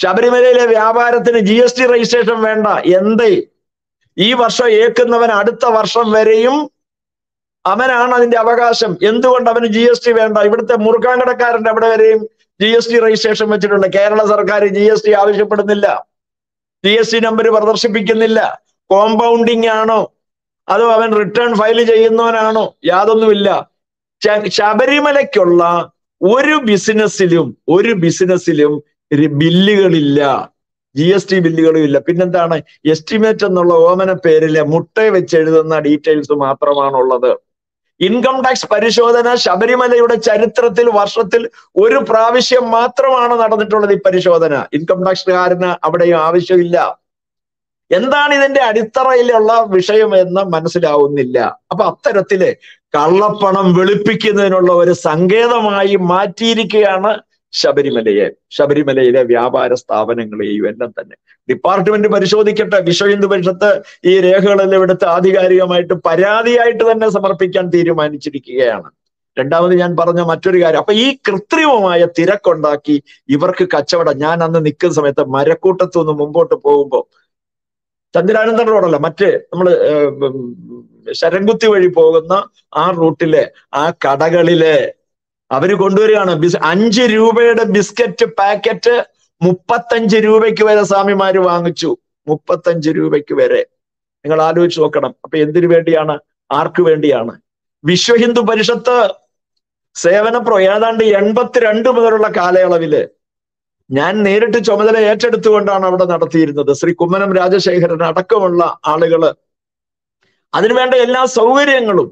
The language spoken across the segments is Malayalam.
ശബരിമലയിലെ വ്യാപാരത്തിന് ജി എസ് ടി രജിസ്ട്രേഷൻ വേണ്ട എന്തേ ഈ വർഷം ഏക്കുന്നവൻ അടുത്ത വർഷം വരെയും അവനാണ് അതിന്റെ അവകാശം എന്തുകൊണ്ട് അവന് ജി എസ് ടി വേണ്ട ഇവിടുത്തെ മുറുക്കാങ്കടക്കാരന്റെ അവിടെ വരെയും ജി എസ് ടി രജിസ്ട്രേഷൻ വെച്ചിട്ടുണ്ട് കേരള സർക്കാർ ജി എസ് ടി ആവശ്യപ്പെടുന്നില്ല ജി എസ് ടി നമ്പർ പ്രദർശിപ്പിക്കുന്നില്ല കോമ്പൗണ്ടിങ് ആണോ അതോ അവൻ റിട്ടേൺ ഫയൽ ചെയ്യുന്നവനാണോ യാതൊന്നുമില്ല ശ- ശബരിമലയ്ക്കുള്ള ഒരു ബിസിനസ്സിലും ഒരു ബിസിനസ്സിലും രി- ബില്ലുകളില്ല ജി എസ് ടി ബില്ലുകളും ഇല്ല പിന്നെന്താണ് എസ്റ്റിമേറ്റ് എന്നുള്ള ഓമന പേരിലെ മുട്ട വെച്ച് എഴുതുന്ന ഡീറ്റെയിൽസ് മാത്രമാണുള്ളത് ഇൻകം ടാക്സ് പരിശോധന ശബരിമലയുടെ ചരിത്രത്തിൽ വർഷത്തിൽ ഒരു പ്രാവശ്യം മാത്രമാണ് നടന്നിട്ടുള്ളത് ഈ പരിശോധന ഇൻകം ടാക്സുകാരന് അവിടെയും ആവശ്യമില്ല എന്താണ് ഇതിന്റെ അടിത്തറയിലുള്ള വിഷയം എന്ന് മനസ്സിലാവുന്നില്ല അപ്പൊ അത്തരത്തില് കള്ളപ്പണം വെളുപ്പിക്കുന്നതിനുള്ള ഒരു സങ്കേതമായി മാറ്റിയിരിക്കുകയാണ് ശബരിമലയെ ശബരിമലയിലെ വ്യാപാര സ്ഥാപനങ്ങളെയും എല്ലാം തന്നെ ഡിപ്പാർട്ട്മെന്റ് പരിശോധിക്കട്ടെ വിശ്വ ഹിന്ദു പരിഷത്ത് ഈ രേഖകളെല്ലാം എടുത്ത് ആധികാരികമായിട്ട് പരാതിയായിട്ട് തന്നെ സമർപ്പിക്കാൻ തീരുമാനിച്ചിരിക്കുകയാണ് രണ്ടാമത് ഞാൻ പറഞ്ഞ മറ്റൊരു കാര്യം അപ്പൊ ഈ കൃത്രിമമായ തിരക്കുണ്ടാക്കി ഇവർക്ക് കച്ചവടം ഞാൻ അന്ന് നിൽക്കുന്ന സമയത്ത് മരക്കൂട്ടത്തു നിന്ന് മുമ്പോട്ട് പോകുമ്പോൾ ചന്ദ്രാനന്ദൻ റോഡല്ല മറ്റ് നമ്മള് ഏർ, ഉം, ശരംകുത്തി വഴി പോകുന്ന ആ റൂട്ടിലെ ആ കടകളിലെ അവര് കൊണ്ടുവരികയാണ് ബിസ് അഞ്ച് രൂപയുടെ ബിസ്ക്കറ്റ് പാക്കറ്റ് മുപ്പത്തഞ്ച് രൂപയ്ക്ക് വരെ സ്വാമിമാര് വാങ്ങിച്ചു മുപ്പത്തഞ്ച് രൂപയ്ക്ക് വരെ നിങ്ങൾ ആലോചിച്ച് നോക്കണം അപ്പൊ എന്തിനു വേണ്ടിയാണ് ആർക്ക് വേണ്ടിയാണ് വിശ്വ ഹിന്ദു പരിഷത്ത് സേവന പ്രോ ഏതാണ്ട് എൺപത്തിരണ്ട് മുതലുള്ള കാലയളവില് ഞാൻ നേരിട്ട് ചുമതല ഏറ്റെടുത്തുകൊണ്ടാണ് അവിടെ നടത്തിയിരുന്നത് ശ്രീ കുമ്മനം രാജശേഖരൻ അടക്കമുള്ള ആളുകള് അതിനുവേണ്ട എല്ലാ സൗകര്യങ്ങളും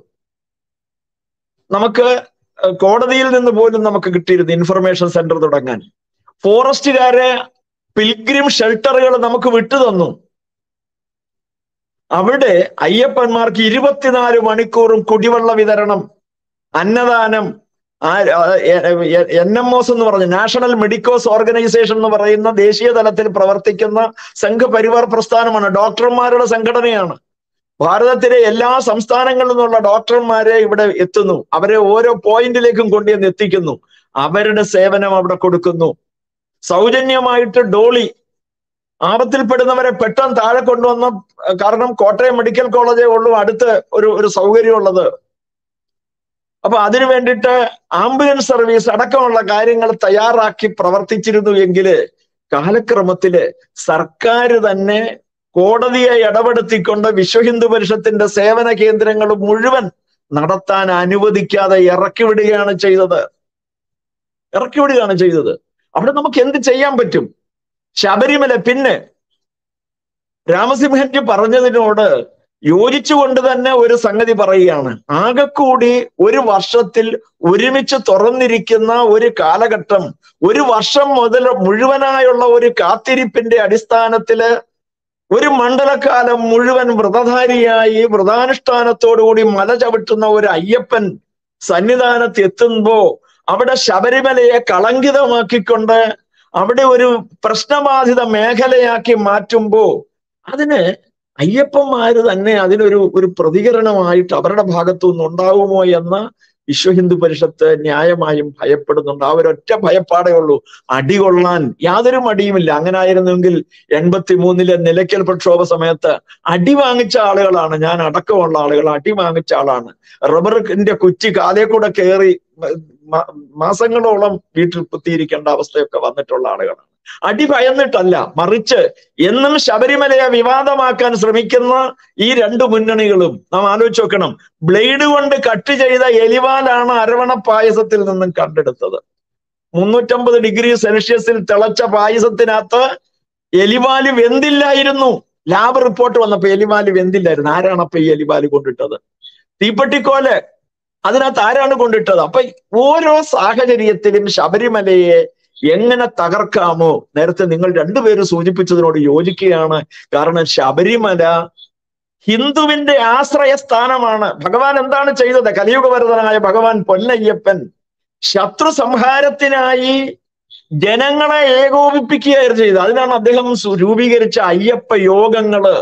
നമുക്ക് ഏഹ് കോടതിയിൽ നിന്ന് പോലും നമുക്ക് കിട്ടിയിരുന്നു ഇൻഫർമേഷൻ സെന്റർ തുടങ്ങാൻ ഫോറസ്റ്റുകാരെ പിൽഗ്രിം ഷെൽട്ടറുകൾ നമുക്ക് വിട്ടുതന്നു അവിടെ അയ്യപ്പന്മാർക്ക് ഇരുപത്തിനാല് മണിക്കൂറും കുടിവെള്ള വിതരണം അന്നദാനം എൻ എം ഒസ് എന്ന് പറഞ്ഞ നാഷണൽ മെഡിക്കോസ് ഓർഗനൈസേഷൻ എന്ന് പറയുന്ന ദേശീയ തലത്തിൽ പ്രവർത്തിക്കുന്ന സംഘപരിവാർ പ്രസ്ഥാനമാണ് ഡോക്ടർമാരുടെ സംഘടനയാണ് ഭാരതത്തിലെ എല്ലാ സംസ്ഥാനങ്ങളിൽ നിന്നുള്ള ഡോക്ടർമാരെ ഇവിടെ എത്തുന്നു അവരെ ഓരോ പോയിന്റിലേക്കും കൊണ്ടുവന്ന് എത്തിക്കുന്നു അവരുടെ സേവനം അവിടെ കൊടുക്കുന്നു സൗജന്യമായിട്ട് ഡോളി ആപത്തിൽപ്പെടുന്നവരെ പെട്ടെന്ന് താഴെ കൊണ്ടുവന്ന കാരണം കോട്ടയം മെഡിക്കൽ കോളേജേ ഉള്ളൂ അടുത്ത് ഒരു ഒരു സൗകര്യമുള്ളത് അപ്പൊ അതിനു വേണ്ടിയിട്ട് ആംബുലൻസ് സർവീസ് അടക്കമുള്ള കാര്യങ്ങൾ തയ്യാറാക്കി പ്രവർത്തിച്ചിരുന്നു എങ്കില് കാലക്രമത്തില് സർക്കാർ തന്നെ കോടതിയെ ഇടപെടുത്തിക്കൊണ്ട് വിശ്വ ഹിന്ദു പരിഷത്തിന്റെ സേവന കേന്ദ്രങ്ങൾ മുഴുവൻ നടത്താൻ അനുവദിക്കാതെ ഇറക്കി വിടുകയാണ് ചെയ്തത് ഇറക്കി വിടുകയാണ് ചെയ്തത് അവിടെ നമുക്ക് എന്ത് ചെയ്യാൻ പറ്റും ശബരിമല പിന്നെ രാമസിംഹൻജി പറഞ്ഞതിനോട് യോജിച്ചുകൊണ്ട് തന്നെ ഒരു സംഗതി പറയുകയാണ് ആകെക്കൂടി ഒരു വർഷത്തിൽ ഒരുമിച്ച് തുറന്നിരിക്കുന്ന ഒരു കാലഘട്ടം ഒരു വർഷം മുതൽ മുഴുവനായുള്ള ഒരു കാത്തിരിപ്പിന്റെ അടിസ്ഥാനത്തില് ഒരു മണ്ഡലക്കാലം മുഴുവൻ വ്രതധാരിയായി വ്രതാനുഷ്ഠാനത്തോടുകൂടി മല ചവിട്ടുന്ന ഒരു അയ്യപ്പൻ സന്നിധാനത്ത് എത്തുമ്പോ അവിടെ ശബരിമലയെ കളങ്കിതമാക്കിക്കൊണ്ട് അവിടെ ഒരു പ്രശ്നബാധിത മേഖലയാക്കി മാറ്റുമ്പോ അതിന് അയ്യപ്പന്മാര് തന്നെ അതിനൊരു ഒരു പ്രതികരണമായിട്ട് അവരുടെ ഭാഗത്തു നിന്ന് ഉണ്ടാവുമോ എന്ന് വിശ്വ ഹിന്ദു പരിഷത്ത് ന്യായമായും ഭയപ്പെടുന്നുണ്ട് ആ ഒരൊറ്റ ഭയപ്പാടേ ഉള്ളൂ അടി കൊള്ളാൻ യാതൊരു മടിയുമില്ല അങ്ങനെ ആയിരുന്നെങ്കിൽ എൺപത്തി മൂന്നിലെ നിലയ്ക്കൽ പ്രക്ഷോഭ സമയത്ത് അടി വാങ്ങിച്ച ആളുകളാണ് ഞാൻ അടക്കമുള്ള ആളുകൾ അടി വാങ്ങിച്ച ആളാണ് റബ്ബറിന്റെ കുറ്റി കാലേ കൂടെ കയറി മാസങ്ങളോളം വീട്ടിൽ കുത്തിയിരിക്കേണ്ട അവസ്ഥയൊക്കെ വന്നിട്ടുള്ള ആളുകളാണ് അടി ഭയന്നിട്ടല്ല മറിച്ച് എന്നും ശബരിമലയെ വിവാദമാക്കാൻ ശ്രമിക്കുന്ന ഈ രണ്ട് മുന്നണികളും നാം ആലോചിച്ച് നോക്കണം ബ്ലേഡ് കൊണ്ട് കട്ട് ചെയ്ത എലിവാലാണ് അരവണ പായസത്തിൽ നിന്നും കണ്ടെടുത്തത് മുന്നൂറ്റമ്പത് ഡിഗ്രി സെൽഷ്യസിൽ തിളച്ച പായസത്തിനകത്ത് എലിവാല് വെന്തില്ലായിരുന്നു ലാബ് റിപ്പോർട്ട് വന്നപ്പോ എലിവാല് വെന്തില്ലായിരുന്നു ആരാണ് അപ്പൊ ഈ എലിവാല് കൊണ്ടിട്ടത് തീപ്പെട്ടിക്കോല് അതിനകത്ത് ആരാണ് കൊണ്ടിട്ടത് അപ്പൊ ഓരോ സാഹചര്യത്തിലും ശബരിമലയെ എങ്ങനെ തകർക്കാമോ നേരത്തെ നിങ്ങൾ രണ്ടുപേരും സൂചിപ്പിച്ചതിനോട് യോജിക്കുകയാണ് കാരണം ശബരിമല ഹിന്ദുവിന്റെ ആശ്രയ സ്ഥാനമാണ് ഭഗവാൻ എന്താണ് ചെയ്തത് കലിയുഗവരതനായ ഭഗവാൻ പൊന്നയ്യപ്പൻ ശത്രു സംഹാരത്തിനായി ജനങ്ങളെ ഏകോപിപ്പിക്കുകയായിരുന്നു ചെയ്തത് അതിനാണ് അദ്ദേഹം രൂപീകരിച്ച അയ്യപ്പ യോഗങ്ങള്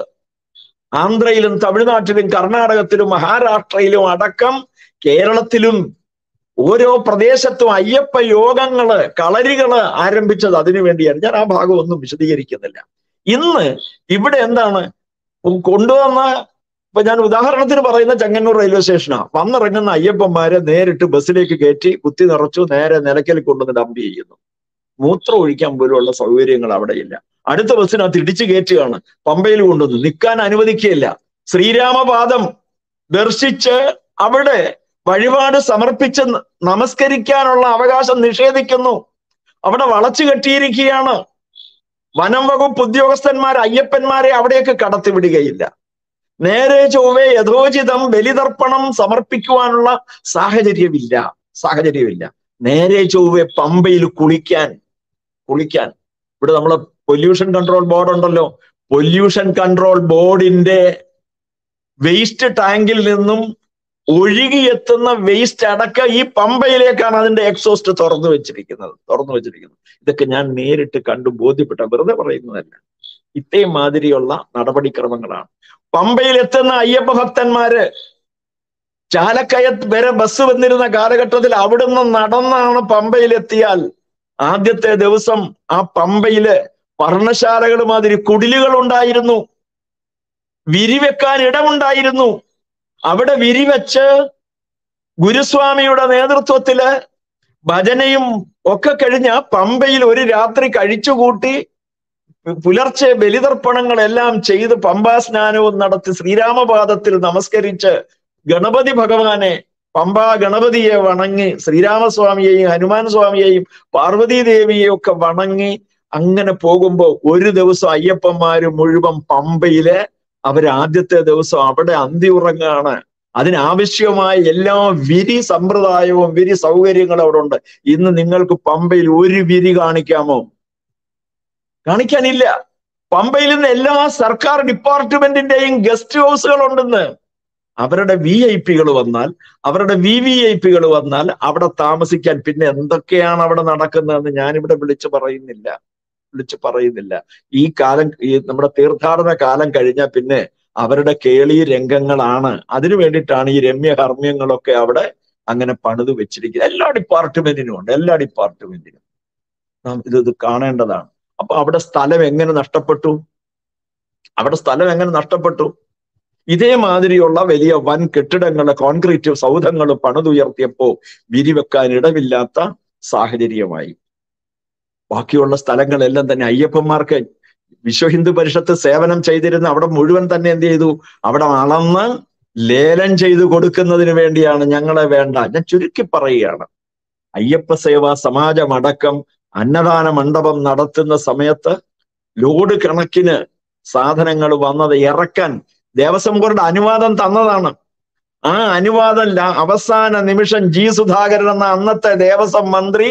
ആന്ധ്രയിലും തമിഴ്നാട്ടിലും കർണാടകത്തിലും മഹാരാഷ്ട്രയിലും അടക്കം കേരളത്തിലും ഓരോ പ്രദേശത്തും അയ്യപ്പ യോഗങ്ങള് കളരികള് ആരംഭിച്ചത് അതിനു വേണ്ടിയാണ് ഞാൻ ആ ഭാഗം ഒന്നും വിശദീകരിക്കുന്നില്ല ഇന്ന് ഇവിടെ എന്താണ് കൊണ്ടുവന്ന ഇപ്പൊ ഞാൻ ഉദാഹരണത്തിന് പറയുന്ന ചെങ്ങന്നൂർ റെയിൽവേ സ്റ്റേഷനാ വന്നിറങ്ങുന്ന അയ്യപ്പന്മാരെ നേരിട്ട് ബസ്സിലേക്ക് കയറ്റി കുത്തി നിറച്ചു നേരെ നിലയ്ക്കൽ കൊണ്ടുവന്ന് ഡംപ് ചെയ്യുന്നു മൂത്രം ഒഴിക്കാൻ പോലുള്ള സൗകര്യങ്ങൾ അവിടെയില്ല അടുത്ത ബസ്സിനകത്ത് ഇടിച്ചു കയറ്റുകയാണ് പമ്പയിൽ കൊണ്ടുവന്നു നിൽക്കാൻ അനുവദിക്കുകയില്ല ശ്രീരാമപാദം ദർശിച്ച് അവിടെ വഴിപാട് സമർപ്പിച്ച് നമസ്കരിക്കാനുള്ള അവകാശം നിഷേധിക്കുന്നു അവിടെ വളച്ചു കെട്ടിയിരിക്കുകയാണ് വനം വകുപ്പ് ഉദ്യോഗസ്ഥന്മാർ അയ്യപ്പന്മാരെ അവിടേക്ക് കടത്തിവിടുകയില്ല നേരെ ചൊവ്വെ യഥോചിതം ബലിതർപ്പണം സമർപ്പിക്കുവാനുള്ള സാഹചര്യമില്ല സാഹചര്യമില്ല നേരെ ചൊവ്വെ പമ്പയിൽ കുളിക്കാൻ കുളിക്കാൻ ഇവിടെ നമ്മളെ പൊല്യൂഷൻ കൺട്രോൾ ബോർഡ് ഉണ്ടല്ലോ പൊല്യൂഷൻ കൺട്രോൾ ബോർഡിന്റെ വേസ്റ്റ് ടാങ്കിൽ നിന്നും ഒഴുകിയെത്തുന്ന വേസ്റ്റ് അടക്കം ഈ പമ്പയിലേക്കാണ് അതിന്റെ എക്സോസ്റ്റ് തുറന്നു വെച്ചിരിക്കുന്നത് തുറന്നു വെച്ചിരിക്കുന്നത് ഇതൊക്കെ ഞാൻ നേരിട്ട് കണ്ടു ബോധ്യപ്പെട്ട വെറുതെ പറയുന്നതല്ല ഇത്തരം മാതിരിയുള്ള നടപടിക്രമങ്ങളാണ് പമ്പയിൽ എത്തുന്ന അയ്യപ്പ ഭക്തന്മാര് ചാലക്കയത്ത് വരെ ബസ് വന്നിരുന്ന കാലഘട്ടത്തിൽ അവിടുന്ന് നടന്നാണ് പമ്പയിലെത്തിയാൽ ആദ്യത്തെ ദിവസം ആ പമ്പയില് പർണശാലകൾ മാതിരി കുടിലുകൾ ഉണ്ടായിരുന്നു വിരിവെക്കാൻ ഇടമുണ്ടായിരുന്നു അവിടെ വിരിവെച്ച് ഗുരുസ്വാമിയുടെ നേതൃത്വത്തില് ഭജനയും ഒക്കെ കഴിഞ്ഞ പമ്പയിൽ ഒരു രാത്രി കഴിച്ചുകൂട്ടി പുലർച്ചെ ബലിതർപ്പണങ്ങളെല്ലാം ചെയ്ത് പമ്പാ സ്നാനവും നടത്തി ശ്രീരാമപാദത്തിൽ നമസ്കരിച്ച് ഗണപതി ഭഗവാനെ പമ്പാ ഗണപതിയെ വണങ്ങി ശ്രീരാമസ്വാമിയെയും ഹനുമാൻ സ്വാമിയെയും പാർവതീ ദേവിയെയും ഒക്കെ വണങ്ങി അങ്ങനെ പോകുമ്പോ ഒരു ദിവസം അയ്യപ്പന്മാര് മുഴുവൻ പമ്പയില് അവർ ആദ്യത്തെ ദിവസം അവിടെ അന്തി ഉറങ്ങാണ് അതിനാവശ്യമായ എല്ലാ വിരി സമ്പ്രദായവും വിരി സൗകര്യങ്ങളും അവിടെ ഉണ്ട് ഇന്ന് നിങ്ങൾക്ക് പമ്പയിൽ ഒരു വിരി കാണിക്കാമോ കാണിക്കാനില്ല പമ്പയിൽ നിന്ന് എല്ലാ സർക്കാർ ഡിപ്പാർട്ട്മെന്റിന്റെയും ഗസ്റ്റ് ഹൗസുകൾ ഉണ്ടെന്ന് അവരുടെ വി ഐ പികൾ വന്നാൽ അവരുടെ വി വി ഐ പികൾ വന്നാൽ അവിടെ താമസിക്കാൻ പിന്നെ എന്തൊക്കെയാണ് അവിടെ നടക്കുന്നതെന്ന് ഞാനിവിടെ വിളിച്ചു പറയുന്നില്ല വിളിച്ചു പറയുന്നില്ല ഈ കാലം ഈ നമ്മുടെ തീർത്ഥാടന കാലം കഴിഞ്ഞാൽ പിന്നെ അവരുടെ കേളി രംഗങ്ങളാണ് അതിനു വേണ്ടിയിട്ടാണ് ഈ രമ്യകർമ്മ്യങ്ങളൊക്കെ അവിടെ അങ്ങനെ പണിത് വെച്ചിരിക്കുന്നത് എല്ലാ ഡിപ്പാർട്ട്മെന്റിനും ഉണ്ട് എല്ലാ ഡിപ്പാർട്ട്മെന്റിനും നാം ഇത് ഇത് കാണേണ്ടതാണ് അപ്പൊ അവിടെ സ്ഥലം എങ്ങനെ നഷ്ടപ്പെട്ടു അവിടെ സ്ഥലം എങ്ങനെ നഷ്ടപ്പെട്ടു ഇതേമാതിരിയുള്ള വലിയ വൻ കെട്ടിടങ്ങള് കോൺക്രീറ്റ് സൗധങ്ങൾ പണിതുയർത്തിയപ്പോ വിരിവെക്കാൻ ഇടമില്ലാത്ത സാഹചര്യമായി ബാക്കിയുള്ള സ്ഥലങ്ങളെല്ലാം തന്നെ അയ്യപ്പന്മാർക്ക് വിശ്വ ഹിന്ദു പരിഷത്ത് സേവനം ചെയ്തിരുന്ന അവിടെ മുഴുവൻ തന്നെ എന്ത് ചെയ്തു അവിടെ അളന്ന് ലേലം ചെയ്തു കൊടുക്കുന്നതിന് വേണ്ടിയാണ് ഞങ്ങളെ വേണ്ട ഞാൻ ചുരുക്കി പറയുകയാണ് അയ്യപ്പ സേവാ സമാജമടക്കം അന്നദാന മണ്ഡപം നടത്തുന്ന സമയത്ത് ലോഡ് കണക്കിന് സാധനങ്ങൾ വന്നത് ഇറക്കാൻ ദേവസ്വം ബോർഡ് അനുവാദം തന്നതാണ് ആ അനുവാദം അവസാന നിമിഷം ജി സുധാകരൻ എന്ന അന്നത്തെ ദേവസ്വം മന്ത്രി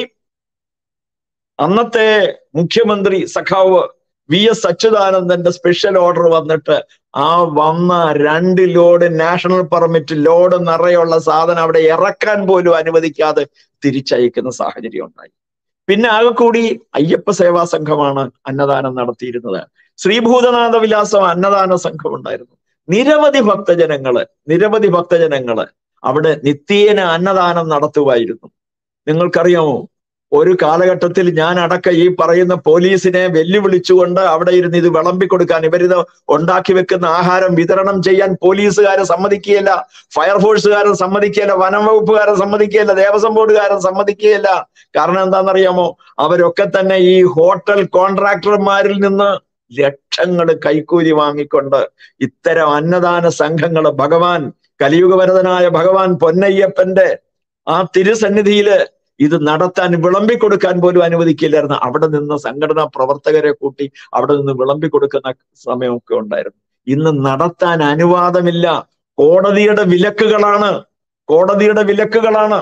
അന്നത്തെ മുഖ്യമന്ത്രി സഖാവ് വി എസ് അച്യുതാനന്ദന്റെ സ്പെഷ്യൽ ഓർഡർ വന്നിട്ട് ആ വന്ന രണ്ട് ലോഡ് നാഷണൽ പെർമിറ്റ് ലോഡ് നിറയുള്ള സാധനം അവിടെ ഇറക്കാൻ പോലും അനുവദിക്കാതെ തിരിച്ചയക്കുന്ന സാഹചര്യം ഉണ്ടായി പിന്നെ ആകെ കൂടി അയ്യപ്പ സേവാ സംഘമാണ് അന്നദാനം നടത്തിയിരുന്നത് ശ്രീഭൂതനാഥ വിലാസം അന്നദാന സംഘം ഉണ്ടായിരുന്നു നിരവധി ഭക്തജനങ്ങള് നിരവധി ഭക്തജനങ്ങള് അവിടെ നിത്യേന അന്നദാനം നടത്തുമായിരുന്നു നിങ്ങൾക്കറിയാമോ ഒരു കാലഘട്ടത്തിൽ ഞാൻ അടക്ക ഈ പറയുന്ന പോലീസിനെ വെല്ലുവിളിച്ചുകൊണ്ട് അവിടെ ഇരുന്ന് ഇത് വിളമ്പിക്കൊടുക്കാൻ ഇവരിത് ഉണ്ടാക്കി വെക്കുന്ന ആഹാരം വിതരണം ചെയ്യാൻ പോലീസുകാരെ സമ്മതിക്കുകയില്ല ഫയർഫോഴ്സുകാരൻ സമ്മതിക്കുകയില്ല വനം വകുപ്പുകാരൻ സമ്മതിക്കുകയില്ല ദേവസ്വം ബോർഡുകാരൻ സമ്മതിക്കുകയില്ല കാരണം എന്താണെന്നറിയാമോ അവരൊക്കെ തന്നെ ഈ ഹോട്ടൽ കോൺട്രാക്ടർമാരിൽ നിന്ന് ലക്ഷങ്ങൾ കൈക്കൂലി വാങ്ങിക്കൊണ്ട് ഇത്തരം അന്നദാന സംഘങ്ങൾ ഭഗവാൻ കലിയുഗവരതനായ ഭഗവാൻ പൊന്നയ്യപ്പന്റെ ആ തിരുസന്നിധിയില് ഇത് നടത്താൻ വിളമ്പിക്കൊടുക്കാൻ പോലും അനുവദിക്കില്ലായിരുന്നു അവിടെ നിന്ന് സംഘടനാ പ്രവർത്തകരെ കൂട്ടി അവിടെ നിന്ന് വിളമ്പിക്കൊടുക്കുന്ന സമയമൊക്കെ ഉണ്ടായിരുന്നു ഇന്ന് നടത്താൻ അനുവാദമില്ല കോടതിയുടെ വിലക്കുകളാണ് കോടതിയുടെ വിലക്കുകളാണ്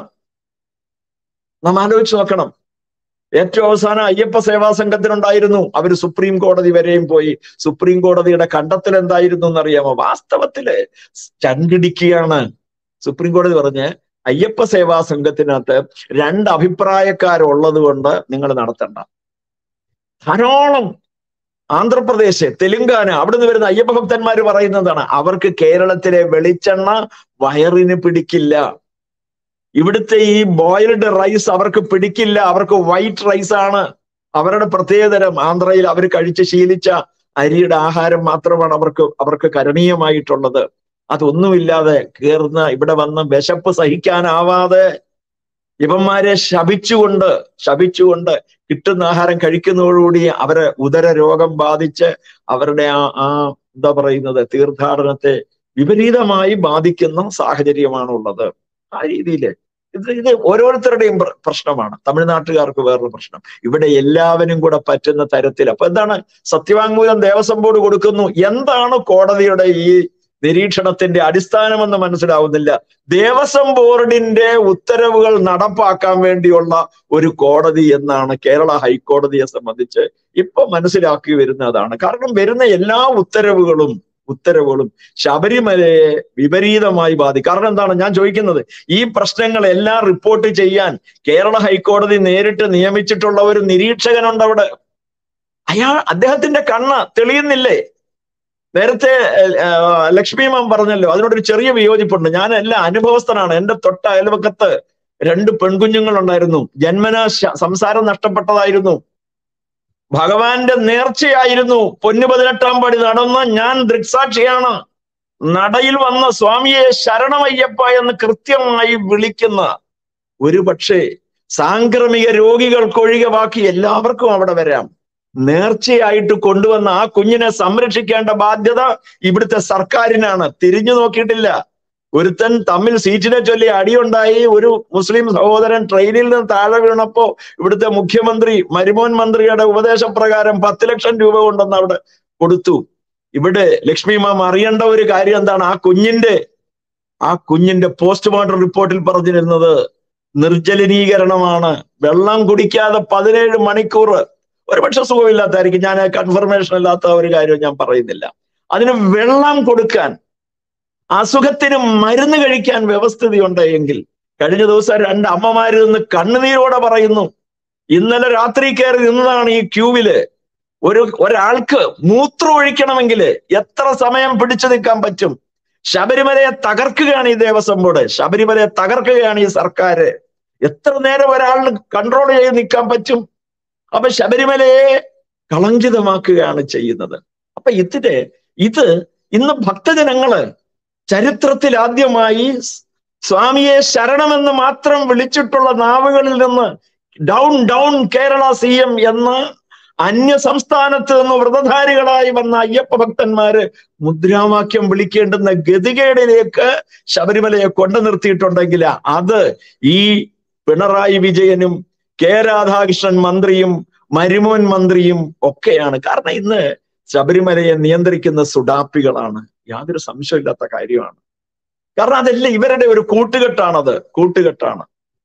നാം ആലോചിച്ച് നോക്കണം ഏറ്റവും അവസാനം അയ്യപ്പ സേവാ സംഘത്തിനുണ്ടായിരുന്നു അവർ സുപ്രീം കോടതി വരെയും പോയി സുപ്രീം കോടതിയുടെ കണ്ടെത്തൽ എന്തായിരുന്നു എന്നറിയാമോ വാസ്തവത്തില് ചങ്കിടിക്കുകയാണ് സുപ്രീം കോടതി പറഞ്ഞ് അയ്യപ്പ സേവാ സംഘത്തിനകത്ത് രണ്ട് അഭിപ്രായക്കാരുള്ളത് കൊണ്ട് നിങ്ങൾ നടത്തണ്ട ധാരാളം ആന്ധ്രാപ്രദേശ് തെലുങ്കാന അവിടെ നിന്ന് വരുന്ന അയ്യപ്പ ഭക്തന്മാർ പറയുന്നതാണ് അവർക്ക് കേരളത്തിലെ വെളിച്ചെണ്ണ വയറിന് പിടിക്കില്ല ഇവിടുത്തെ ഈ ബോയിൽഡ് റൈസ് അവർക്ക് പിടിക്കില്ല അവർക്ക് വൈറ്റ് റൈസ് ആണ് അവരുടെ പ്രത്യേകതരം ആന്ധ്രയിൽ അവർ കഴിച്ച് ശീലിച്ച അരിയുടെ ആഹാരം മാത്രമാണ് അവർക്ക് അവർക്ക് കരണീയമായിട്ടുള്ളത് അതൊന്നുമില്ലാതെ കേറുന്ന ഇവിടെ വന്ന് വിശപ്പ് സഹിക്കാനാവാതെ ഇവന്മാരെ ശപിച്ചുകൊണ്ട് ശപിച്ചുകൊണ്ട് കിട്ടുന്ന ആഹാരം കഴിക്കുന്നതോടുകൂടി അവരെ ഉദര രോഗം ബാധിച്ച് അവരുടെ ആ ആ എന്താ പറയുന്നത് തീർത്ഥാടനത്തെ വിപരീതമായി ബാധിക്കുന്ന സാഹചര്യമാണ് ഉള്ളത് ആ രീതിയിൽ ഇത് ഇത് ഓരോരുത്തരുടെയും പ്ര- പ്രശ്നമാണ് തമിഴ്നാട്ടുകാർക്ക് വേറൊരു പ്രശ്നം ഇവിടെ എല്ലാവരും കൂടെ പറ്റുന്ന തരത്തിൽ അപ്പൊ എന്താണ് സത്യവാങ്മൂലം ദേവസ്വം ബോർഡ് കൊടുക്കുന്നു എന്താണ് കോടതിയുടെ ഈ നിരീക്ഷണത്തിന്റെ അടിസ്ഥാനമെന്ന് മനസ്സിലാവുന്നില്ല ദേവസ്വം ബോർഡിന്റെ ഉത്തരവുകൾ നടപ്പാക്കാൻ വേണ്ടിയുള്ള ഒരു കോടതി എന്നാണ് കേരള ഹൈക്കോടതിയെ സംബന്ധിച്ച് ഇപ്പൊ മനസ്സിലാക്കി വരുന്നതാണ് കാരണം വരുന്ന എല്ലാ ഉത്തരവുകളും ഉത്തരവുകളും ശബരിമലയെ വിപരീതമായി ബാധിക്കും കാരണം എന്താണ് ഞാൻ ചോദിക്കുന്നത് ഈ പ്രശ്നങ്ങളെല്ലാം റിപ്പോർട്ട് ചെയ്യാൻ കേരള ഹൈക്കോടതി നേരിട്ട് നിയമിച്ചിട്ടുള്ള ഒരു നിരീക്ഷകനുണ്ട് അവിടെ അയാൾ അദ്ദേഹത്തിന്റെ കണ്ണ് തെളിയുന്നില്ലേ നേരത്തെ ഏഹ്, ലക്ഷ്മി മാം പറഞ്ഞല്ലോ അതിനോടൊരു ചെറിയ വിയോജിപ്പുണ്ട് ഞാൻ എല്ലാം അനുഭവസ്ഥനാണ് എന്റെ തൊട്ട അയൽവക്കത്ത് രണ്ട് പെൺകുഞ്ഞുങ്ങൾ ഉണ്ടായിരുന്നു ജന്മന സംസാരം നഷ്ടപ്പെട്ടതായിരുന്നു ഭഗവാന്റെ നേർച്ചയായിരുന്നു പൊന്നു പതിനെട്ടാം പടി നടന്ന ഞാൻ ദൃക്സാക്ഷിയാണ് നടയിൽ വന്ന സ്വാമിയെ ശരണമയ്യപ്പ എന്ന് കൃത്യമായി വിളിക്കുന്ന ഒരു പക്ഷേ സാംക്രമിക രോഗികൾക്കൊഴികെ ബാക്കി എല്ലാവർക്കും അവിടെ വരാം നേർച്ചയായിട്ട് കൊണ്ടുവന്ന ആ കുഞ്ഞിനെ സംരക്ഷിക്കേണ്ട ബാധ്യത ഇവിടുത്തെ സർക്കാരിനാണ് തിരിഞ്ഞു നോക്കിയിട്ടില്ല ഒരുത്തൻ തമ്മിൽ സീറ്റിനെ ചൊല്ലി അടിയുണ്ടായി ഒരു മുസ്ലിം സഹോദരൻ ട്രെയിനിൽ നിന്ന് താഴെ വീണപ്പോ ഇവിടുത്തെ മുഖ്യമന്ത്രി മരുമോൻ മന്ത്രിയുടെ ഉപദേശപ്രകാരം പത്ത് ലക്ഷം രൂപ കൊണ്ടെന്ന് അവിടെ കൊടുത്തു ഇവിടെ ലക്ഷ്മി മാം അറിയേണ്ട ഒരു കാര്യം എന്താണ് ആ കുഞ്ഞിന്റെ ആ കുഞ്ഞിന്റെ പോസ്റ്റ്മോർട്ടം റിപ്പോർട്ടിൽ പറഞ്ഞിരുന്നത് നിർജ്ജലനീകരണമാണ് വെള്ളം കുടിക്കാതെ പതിനേഴ് മണിക്കൂർ ഒരുപക്ഷെ സുഖമില്ലാത്തായിരിക്കും ഞാൻ കൺഫർമേഷൻ ഇല്ലാത്ത ഒരു കാര്യം ഞാൻ പറയുന്നില്ല അതിന് വെള്ളം കൊടുക്കാൻ അസുഖത്തിന് മരുന്ന് കഴിക്കാൻ വ്യവസ്ഥതയുണ്ട് എങ്കിൽ കഴിഞ്ഞ ദിവസം രണ്ട് അമ്മമാരിൽ നിന്ന് കണ്ണുനീരോടെ പറയുന്നു ഇന്നലെ രാത്രി കയറി നിന്നതാണ് ഈ ക്യൂവില് ഒരു ഒരാൾക്ക് മൂത്രം ഒഴിക്കണമെങ്കിൽ എത്ര സമയം പിടിച്ചു നിൽക്കാൻ പറ്റും ശബരിമലയെ തകർക്കുകയാണ് ഈ ദേവസ്വം ബോർഡ് ശബരിമലയെ തകർക്കുകയാണ് ഈ സർക്കാർ എത്ര നേരം ഒരാളിന് കൺട്രോൾ ചെയ്ത് നിൽക്കാൻ പറ്റും അപ്പൊ ശബരിമലയെ കളങ്കിതമാക്കുകയാണ് ചെയ്യുന്നത് അപ്പൊ ഇതിന് ഇത് ഇന്ന് ഭക്തജനങ്ങള് ചരിത്രത്തിൽ ആദ്യമായി സ്വാമിയെ ശരണമെന്ന് മാത്രം വിളിച്ചിട്ടുള്ള നാവുകളിൽ നിന്ന് down down Kerala C M എന്ന് അന്യ സംസ്ഥാനത്ത് നിന്ന് വ്രതധാരികളായി വന്ന അയ്യപ്പ ഭക്തന്മാര് മുദ്രാവാക്യം വിളിക്കേണ്ടുന്ന ഗതികേടിലേക്ക് ശബരിമലയെ കൊണ്ടു നിർത്തിയിട്ടുണ്ടെങ്കിൽ അത് ഈ പിണറായി വിജയനും കെ രാധാകൃഷ്ണൻ മന്ത്രിയും മരുമോൻ മന്ത്രിയും ഒക്കെയാണ് കാരണം ഇന്ന് ശബരിമലയെ നിയന്ത്രിക്കുന്ന സുഡാപ്പികളാണ് യാതൊരു സംശയമില്ലാത്ത കാര്യമാണ് കാരണം അതെല്ലാം ഇവരുടെ ഒരു കൂട്ടുകെട്ടാണത് കൂട്ടുകെട്ടാണ്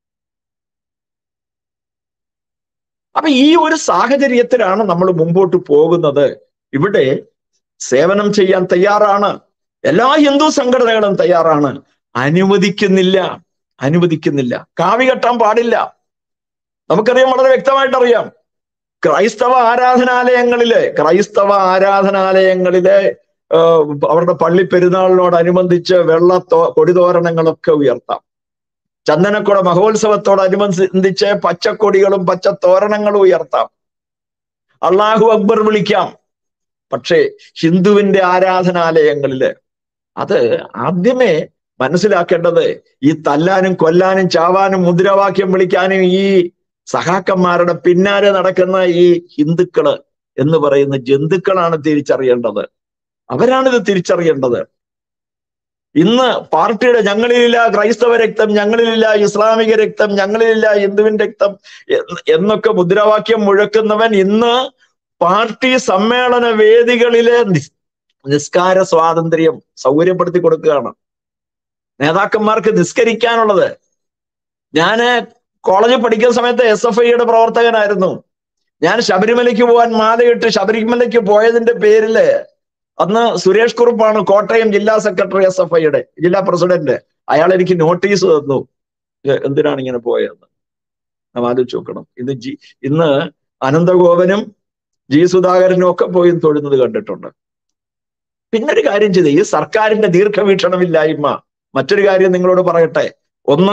അപ്പൊ ഈ ഒരു സാഹചര്യത്തിലാണ് നമ്മൾ മുമ്പോട്ട് പോകുന്നത് ഇവിടെ സേവനം ചെയ്യാൻ തയ്യാറാണ് എല്ലാ ഹിന്ദു സംഘടനകളും തയ്യാറാണ് അനുവദിക്കുന്നില്ല അനുവദിക്കുന്നില്ല കാവി കെട്ടാൻ പാടില്ല നമുക്കറിയാം വളരെ വ്യക്തമായിട്ട് അറിയാം ക്രൈസ്തവ ആരാധനാലയങ്ങളിലെ ക്രൈസ്തവ ആരാധനാലയങ്ങളിലെ അവരുടെ പള്ളി പെരുന്നാളിനോടനുബന്ധിച്ച് വെള്ള തോ കൊടിതോരണങ്ങളൊക്കെ ഉയർത്താം ചന്ദനക്കുട മഹോത്സവത്തോടനുബന്ധിച്ച് പച്ചക്കൊടികളും പച്ച തോരണങ്ങളും ഉയർത്താം അള്ളാഹു അക്ബർ വിളിക്കാം പക്ഷേ ഹിന്ദുവിന്റെ ആരാധനാലയങ്ങളില് അത് ആദ്യമേ മനസ്സിലാക്കേണ്ടത് ഈ തല്ലാനും കൊല്ലാനും ചാവാനും മുദ്രാവാക്യം വിളിക്കാനും ഈ സഹാക്കന്മാരുടെ പിന്നാലെ നടക്കുന്ന ഈ ഹിന്ദുക്കള് എന്ന് പറയുന്ന ജന്തുക്കളാണ് തിരിച്ചറിയേണ്ടത് അവരാണിത് തിരിച്ചറിയേണ്ടത് ഇന്ന് പാർട്ടിയുടെ ഞങ്ങളിലില്ല ക്രൈസ്തവ രക്തം ഞങ്ങളിലില്ല ഇസ്ലാമിക രക്തം ഞങ്ങളിലില്ല ഹിന്ദുവിൻ രക്തം എന്നൊക്കെ മുദ്രാവാക്യം മുഴക്കുന്നവൻ ഇന്ന് പാർട്ടി സമ്മേളന വേദികളിലെ നിസ്കാര സ്വാതന്ത്ര്യം സൗകര്യപ്പെടുത്തി കൊടുക്കുകയാണ് നേതാക്കന്മാർക്ക് നിസ്കരിക്കാനുള്ളത് ഞാന് കോളേജിൽ പഠിക്കുന്ന സമയത്ത് എസ് എഫ് ഐയുടെ പ്രവർത്തകനായിരുന്നു ഞാൻ ശബരിമലയ്ക്ക് പോകാൻ മാലയിട്ട് ശബരിമലയ്ക്ക് പോയതിന്റെ പേരില് അന്ന് സുരേഷ് കുറുപ്പാണ് കോട്ടയം ജില്ലാ സെക്രട്ടറി എസ് എഫ് ഐയുടെ ജില്ലാ പ്രസിഡന്റ് അയാൾ എനിക്ക് നോട്ടീസ് തന്നു എന്തിനാണ് ഇങ്ങനെ പോയതെന്ന് നാം ആലോചിച്ച് നോക്കണം ഇത് ജി ഇന്ന് അനന്തഗോപനും ജി സുധാകരനും ഒക്കെ പോയി തൊഴുന്നത് കണ്ടിട്ടുണ്ട് പിന്നെ ഒരു കാര്യം ചെയ്ത് ഈ സർക്കാരിന്റെ ദീർഘവീക്ഷണമില്ലായ്മ മറ്റൊരു കാര്യം നിങ്ങളോട് പറയട്ടെ ഒന്ന്